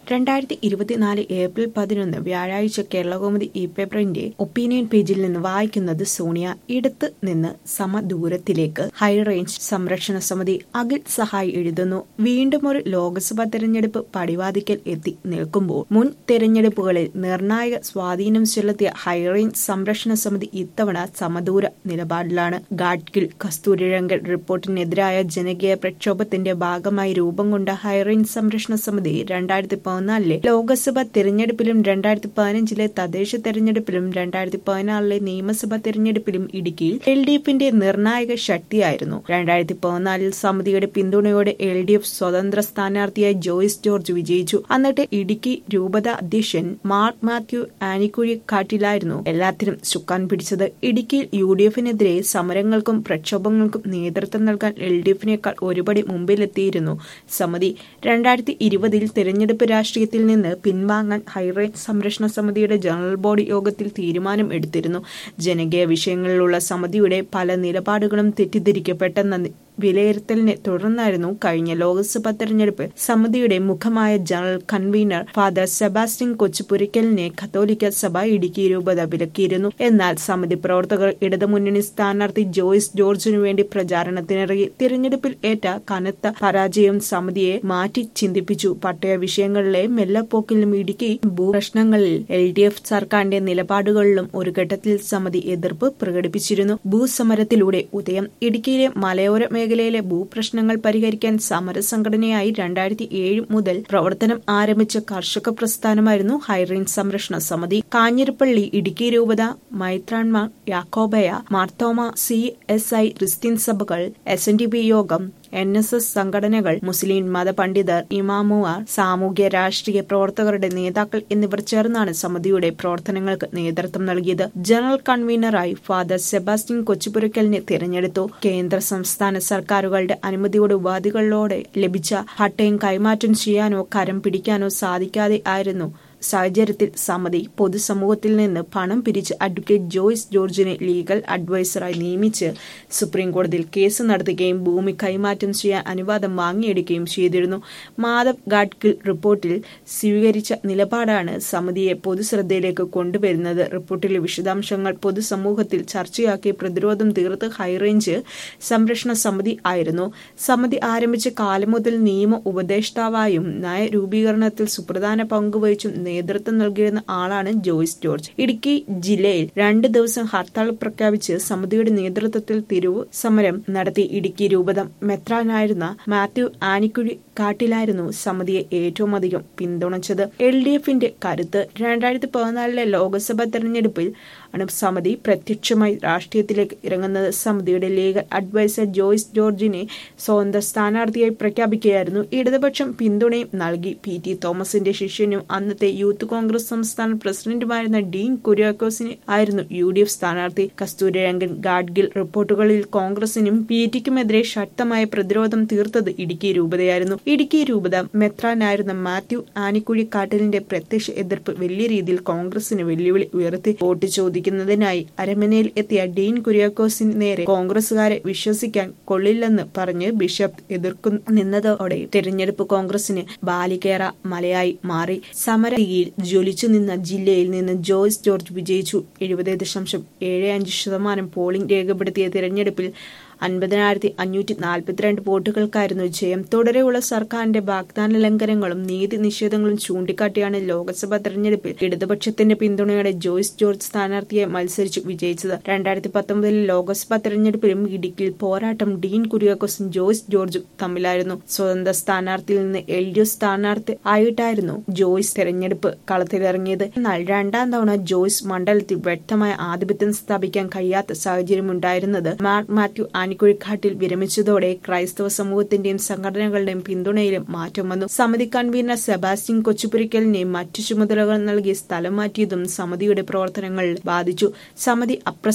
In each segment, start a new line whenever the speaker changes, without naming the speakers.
രണ്ടായിരത്തി ഇരുപത്തിനാല് ഏപ്രിൽ പതിനൊന്ന് വ്യാഴാഴ്ച കേരളകൗമുദി ഇ പേപ്പറിന്റെ ഒപ്പീനിയൻ പേജിൽ നിന്ന് വായിക്കുന്നത് സോണിയ ഇടത്ത് നിന്ന് സമദൂരത്തിലേക്ക് ഹൈറേഞ്ച് സംരക്ഷണ സമിതി അഖിൽ സഹായ് എഴുതുന്നു വീണ്ടും ഒരു ലോക്സഭാ തെരഞ്ഞെടുപ്പ് പടിവാതിക്കൽ എത്തി നിൽക്കുമ്പോൾ മുൻ തെരഞ്ഞെടുപ്പുകളിൽ നിർണായക സ്വാധീനം ചെലുത്തിയ ഹൈറേഞ്ച് സംരക്ഷണ സമിതി ഇത്തവണ സമദൂര നിലപാടിലാണ് ഗാഡ്ഗിൽ കസ്തൂരിരംഗൻ റിപ്പോർട്ടിനെതിരായ ജനകീയ പ്രക്ഷോഭത്തിന്റെ ഭാഗമായി രൂപം കൊണ്ട ഹൈറേഞ്ച് സംരക്ഷണ സമിതി രണ്ടായിരത്തി പതിനാലിലെ ലോക്സഭാ തെരഞ്ഞെടുപ്പിലും രണ്ടായിരത്തി പതിനഞ്ചിലെ തദ്ദേശ തെരഞ്ഞെടുപ്പിലും രണ്ടായിരത്തി പതിനാറിലെ നിയമസഭാ തെരഞ്ഞെടുപ്പിലും ഇടുക്കിയിൽ എൽ ഡി എഫിന്റെ നിർണായക ശക്തിയായിരുന്നു രണ്ടായിരത്തി പതിനാലിൽ സമിതിയുടെ പിന്തുണയോടെ എൽ ഡി എഫ് സ്വതന്ത്ര സ്ഥാനാർത്ഥിയായി ജോയിസ് ജോർജ് വിജയിച്ചു എന്നിട്ട് ഇടുക്കി രൂപത അധ്യക്ഷൻ മാർക്ക് മാത്യു ആനിക്കുഴി കാട്ടിലായിരുന്നു എല്ലാത്തിനും ചുക്കാൻ പിടിച്ചത് ഇടുക്കിയിൽ യു ഡി എഫിനെതിരെ സമരങ്ങൾക്കും പ്രക്ഷോഭങ്ങൾക്കും നേതൃത്വം നൽകാൻ എൽ ഡി എഫിനേക്കാൾ ഒരുപടി മുമ്പിലെത്തിയിരുന്നു സമിതി രണ്ടായിരത്തി ഇരുപതിൽ തെരഞ്ഞെടുപ്പ് രാഷ്ട്രീയത്തിൽ നിന്ന് പിൻവാങ്ങാൻ ഹൈറേഞ്ച് സംരക്ഷണ സമിതിയുടെ ജനറൽ ബോഡി യോഗത്തിൽ തീരുമാനം എടുത്തിരുന്നു ജനകീയ വിഷയങ്ങളിലുള്ള സമിതിയുടെ പല നിലപാടുകളും തെറ്റിദ്ധരിക്കപ്പെട്ടെന്ന വിലയിരുത്തലിനെ തുടർന്നായിരുന്നു കഴിഞ്ഞ ലോക്സഭാ തെരഞ്ഞെടുപ്പ് സമിതിയുടെ മുഖമായ ജനറൽ കൺവീനർ ഫാദർ സെബാസ്റ്റ്യൻ കൊച്ചുപുരിക്കലിനെ കത്തോലിക്ക സഭ ഇടുക്കി രൂപത വിലക്കിയിരുന്നു എന്നാൽ സമിതി പ്രവർത്തകർ ഇടതുമുന്നണി സ്ഥാനാർത്ഥി ജോയിസ് ജോർജിനു വേണ്ടി പ്രചാരണത്തിനിറങ്ങി തിരഞ്ഞെടുപ്പിൽ ഏറ്റ കനത്ത പരാജയം സമിതിയെ മാറ്റി ചിന്തിപ്പിച്ചു പട്ടയ വിഷയങ്ങളിലെ മെല്ലപ്പോക്കിലും ഇടുക്കി ഭൂപ്രശ്നങ്ങളിൽ എൽ ഡി എഫ് സർക്കാരിന്റെ നിലപാടുകളിലും ഒരു ഘട്ടത്തിൽ സമിതി എതിർപ്പ് പ്രകടിപ്പിച്ചിരുന്നു ഭൂസമരത്തിലൂടെ ഉദയം ഇടുക്കിയിലെ മലയോര മേഖലയിലെ ഭൂപ്രശ്നങ്ങൾ പരിഹരിക്കാൻ സമരസംഘടനയായി രണ്ടായിരത്തി ഏഴ് മുതൽ പ്രവർത്തനം ആരംഭിച്ച കർഷക പ്രസ്ഥാനമായിരുന്നു ഹൈറേഞ്ച് സംരക്ഷണ സമിതി കാഞ്ഞിരപ്പള്ളി ഇടുക്കി രൂപത മൈത്രാൻമാർ യാക്കോബയ Marthoma C S I Christian സഭകൾ എസ് എൻ ഡി പി യോഗം എൻ എസ് എസ് സംഘടനകൾ മുസ്ലിം മതപണ്ഡിതർ ഇമാമുമാർ സാമൂഹ്യ രാഷ്ട്രീയ പ്രവർത്തകരുടെ നേതാക്കൾ എന്നിവർ ചേർന്നാണ് സമിതിയുടെ പ്രവർത്തനങ്ങൾക്ക് നേതൃത്വം നൽകിയത് ജനറൽ കൺവീനറായി ഫാദർ സെബാസ്റ്റ്യൻ കൊച്ചുപുരക്കലിനെ തിരഞ്ഞെടുത്തു കേന്ദ്ര സംസ്ഥാന സർക്കാരുകളുടെ അനുമതിയോട് ഉപാധികളോടെ ലഭിച്ച പട്ടയം കൈമാറ്റം ചെയ്യാനോ കരം പിടിക്കാനോ സാധിക്കാതെ ആയിരുന്നു സാഹചര്യത്തിൽ സമിതി പൊതുസമൂഹത്തിൽ നിന്ന് പണം പിരിച്ച് അഡ്വക്കേറ്റ് ജോയ്സ് ജോർജിനെ ലീഗൽ അഡ്വൈസറായി നിയമിച്ച് സുപ്രീം കോടതിയിൽ കേസ് നടത്തുകയും ഭൂമി കൈമാറ്റം ചെയ്യാൻ അനുവാദം വാങ്ങിയെടുക്കുകയും ചെയ്തിരുന്നു മാധവ് ഗാഡ്ഗിൽ റിപ്പോർട്ടിൽ സ്വീകരിച്ച നിലപാടാണ് സമിതിയെ പൊതുശ്രദ്ധയിലേക്ക് കൊണ്ടുവരുന്നത് റിപ്പോർട്ടിലെ വിശദാംശങ്ങൾ പൊതുസമൂഹത്തിൽ ചർച്ചയാക്കി പ്രതിരോധം തീർത്ത് ഹൈറേഞ്ച് സംരക്ഷണ സമിതി ആയിരുന്നു സമിതി ആരംഭിച്ച കാലം മുതൽ നിയമ ഉപദേഷ്ടാവായും നയരൂപീകരണത്തിൽ സുപ്രധാന പങ്കുവഹിച്ചും നേതൃത്വം നൽകിയിരുന്ന ആളാണ് ജോയ്സ് ജോർജ് ഇടുക്കി ജില്ലയിൽ രണ്ട് ദിവസം ഹർത്താൽ പ്രഖ്യാപിച്ച് സമിതിയുടെ നേതൃത്വത്തിൽ തിരുവ് സമരം നടത്തി ഇടുക്കി രൂപത മെത്രാനായിരുന്ന മാത്യു ആനിക്കുഴി കാട്ടിലായിരുന്നു സമിതിയെ ഏറ്റവും അധികം പിന്തുണച്ചത് എൽ ഡി എഫിന്റെ കരുത്ത് രണ്ടായിരത്തി പതിനാലിലെ ലോക്സഭാ തെരഞ്ഞെടുപ്പിൽ ആണ് സമിതി പ്രത്യക്ഷമായി രാഷ്ട്രീയത്തിലേക്ക് ഇറങ്ങുന്നത് സമിതിയുടെ ലീഗൽ അഡ്വൈസർ ജോയ്സ് ജോർജിനെ സ്വന്തം സ്ഥാനാർത്ഥിയായി പ്രഖ്യാപിക്കുകയായിരുന്നു ഇടതുപക്ഷം പിന്തുണയും നൽകി പി ടി തോമസിന്റെ ശിഷ്യനും അന്നത്തെ യൂത്ത് കോൺഗ്രസ് സംസ്ഥാന പ്രസിഡന്റുമായിരുന്ന ഡീൻ കുര്യാക്കോസിന് ആയിരുന്നു യു ഡി എഫ് സ്ഥാനാർത്ഥി കസ്തൂരിരംഗൻ ഗാഡ്ഗിൽ റിപ്പോർട്ടുകളിൽ കോൺഗ്രസിനും പി ടിക്കുമെതിരെ ശക്തമായ പ്രതിരോധം തീർത്തത് ഇടുക്കി രൂപതയായിരുന്നു ഇടുക്കി രൂപത മെത്രാനായിരുന്ന മാത്യു ആനിക്കുഴി കാട്ടലിന്റെ പ്രത്യക്ഷ എതിർപ്പ് വലിയ രീതിയിൽ കോൺഗ്രസിന് വെല്ലുവിളി ഉയർത്തി വോട്ട് ചോദിക്കുന്നതിനായി അരമനയിൽ എത്തിയ ഡീൻ കുര്യാക്കോസിന് നേരെ കോൺഗ്രസുകാരെ വിശ്വസിക്കാൻ കൊള്ളില്ലെന്ന് പറഞ്ഞ് ബിഷപ്പ് എതിർക്കു നിന്നതോടെ തെരഞ്ഞെടുപ്പ് കോൺഗ്രസിന് ബാലികേറ മലയായി മാറി സമരയിൽ ജ്വലിച്ചു നിന്ന ജില്ലയിൽ നിന്ന് ജോയ്സ് ജോർജ് വിജയിച്ചു എഴുപത് ദശാംശം ഏഴ് അഞ്ച് ശതമാനം പോളിംഗ് രേഖപ്പെടുത്തിയ തിരഞ്ഞെടുപ്പിൽ അൻപതിനായിരത്തി അഞ്ഞൂറ്റി നാൽപ്പത്തിരണ്ട് വോട്ടുകൾക്കായിരുന്നു ജയം തുടരെയുള്ള സർക്കാരിന്റെ വാഗ്ദാന ലംഘനങ്ങളും നീതി നിഷേധങ്ങളും ചൂണ്ടിക്കാട്ടിയാണ് ലോക്സഭാ തെരഞ്ഞെടുപ്പിൽ ഇടതുപക്ഷത്തിന്റെ പിന്തുണയോടെ ജോയ്സ് ജോർജ് സ്ഥാനാർത്ഥിയെ മത്സരിച്ചു വിജയിച്ചത് രണ്ടായിരത്തി പത്തൊമ്പതിലെ ലോക്സഭാ തെരഞ്ഞെടുപ്പിലും ഇടുക്കിയിൽ പോരാട്ടം ഡീൻ കുര്യാക്കോസും ജോയ്സ് ജോർജും തമ്മിലായിരുന്നു സ്വതന്ത്ര സ്ഥാനാർത്ഥിയിൽ നിന്ന് എൽ ഡി എഫ് സ്ഥാനാർത്ഥി ആയിട്ടായിരുന്നു ജോയ്സ് തെരഞ്ഞെടുപ്പ് കളത്തിലിറങ്ങിയത് എന്നാൽ രണ്ടാം തവണ ജോയ്സ് മണ്ഡലത്തിൽ വ്യക്തമായ ആധിപത്യം സ്ഥാപിക്കാൻ കഴിയാത്ത സാഹചര്യമുണ്ടായിരുന്നത് മാർക്ക് മാത്യു ആനിക്കുഴിക്കാട്ടിൽ വിരമിച്ചതോടെ ക്രൈസ്തവ സമൂഹത്തിന്റെയും സംഘടനകളുടെയും പിന്തുണയിലും മാറ്റം വന്നു സമിതി കൺവീനർ സെബാസ്റ്റ്യൻ കൊച്ചുപുരിക്കലിനെ മറ്റു ചുമതലകൾ നൽകി സ്ഥലം മാറ്റിയതും സമിതിയുടെ പ്രവർത്തനങ്ങൾ ബാധിച്ചു സമിതി അപ്രസക്ത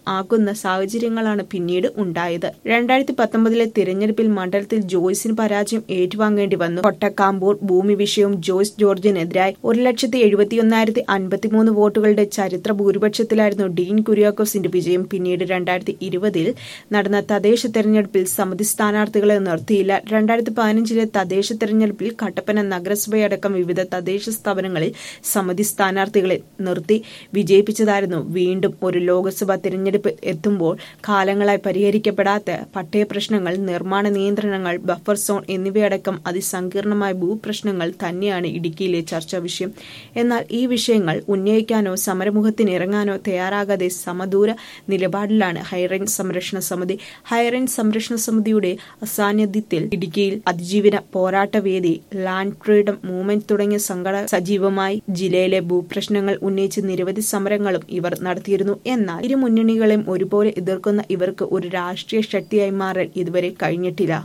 ആകുന്ന സാഹചര്യങ്ങളാണ് പിന്നീട് ഉണ്ടായത് രണ്ടായിരത്തി പത്തൊമ്പതിലെ തിരഞ്ഞെടുപ്പിൽ മണ്ഡലത്തിൽ ജോയ്സിന് പരാജയം ഏറ്റുവാങ്ങേണ്ടി വന്നു കൊട്ടക്കാമ്പൂർ ഭൂമി വിഷയവും ജോയ്സ് ജോർജിനെതിരായി ഒരു ലക്ഷത്തി എഴുപത്തിയൊന്നായിരത്തി അൻപത്തിമൂന്ന് വോട്ടുകളുടെ ചരിത്ര ഭൂരിപക്ഷത്തിലായിരുന്നു ഡീൻ കുര്യാക്കോസിന്റെ വിജയം പിന്നീട് രണ്ടായിരത്തി ഇരുപതിൽ നടന്ന തദ്ദേശ തെരഞ്ഞെടുപ്പിൽ സമിതി സ്ഥാനാർത്ഥികളെ നിർത്തിയില്ല രണ്ടായിരത്തി പതിനഞ്ചിലെ തദ്ദേശ തെരഞ്ഞെടുപ്പിൽ കട്ടപ്പന നഗരസഭയടക്കം വിവിധ തദ്ദേശ സ്ഥാപനങ്ങളിൽ സമിതി സ്ഥാനാർത്ഥികളെ നിർത്തി വിജയിപ്പിച്ചതായിരുന്നു വീണ്ടും ഒരു ലോക്സഭാ തിരഞ്ഞെടുപ്പ് എത്തുമ്പോൾ കാലങ്ങളായി പരിഹരിക്കപ്പെടാത്ത പട്ടയ പ്രശ്നങ്ങൾ നിർമ്മാണ നിയന്ത്രണങ്ങൾ ബഫർ സോൺ എന്നിവയടക്കം അതിസങ്കീർണമായ ഭൂപ്രശ്നങ്ങൾ തന്നെയാണ് ഇടുക്കിയിലെ ചർച്ചാ വിഷയം എന്നാൽ ഈ വിഷയങ്ങൾ ഉന്നയിക്കാനോ സമരമുഖത്തിന് ഇറങ്ങാനോ തയ്യാറാകാതെ സമദൂര നിലപാടിലാണ് ഹൈറേഞ്ച് സംരക്ഷണ സമിതി ഹൈറേഞ്ച് സംരക്ഷണ സമിതിയുടെ അസാന്നിധ്യത്തിൽ ഇടുക്കിയിൽ അതിജീവന പോരാട്ടവേദി ലാൻഡ് ഫ്രീഡം മൂവ്മെന്റ് തുടങ്ങിയ സംഘടന സജീവമായി ജില്ലയിലെ ഭൂപ്രശ്നങ്ങൾ ഉന്നയിച്ച് നിരവധി സമരങ്ങളും ഇവർ നടത്തിയിരുന്നു എന്നാൽ ഇരു മുന്നണികളെയും ഒരുപോലെ എതിർക്കുന്ന ഇവർക്ക് ഒരു രാഷ്ട്രീയ ശക്തിയായി മാറാൻ ഇതുവരെ കഴിഞ്ഞിട്ടില്ല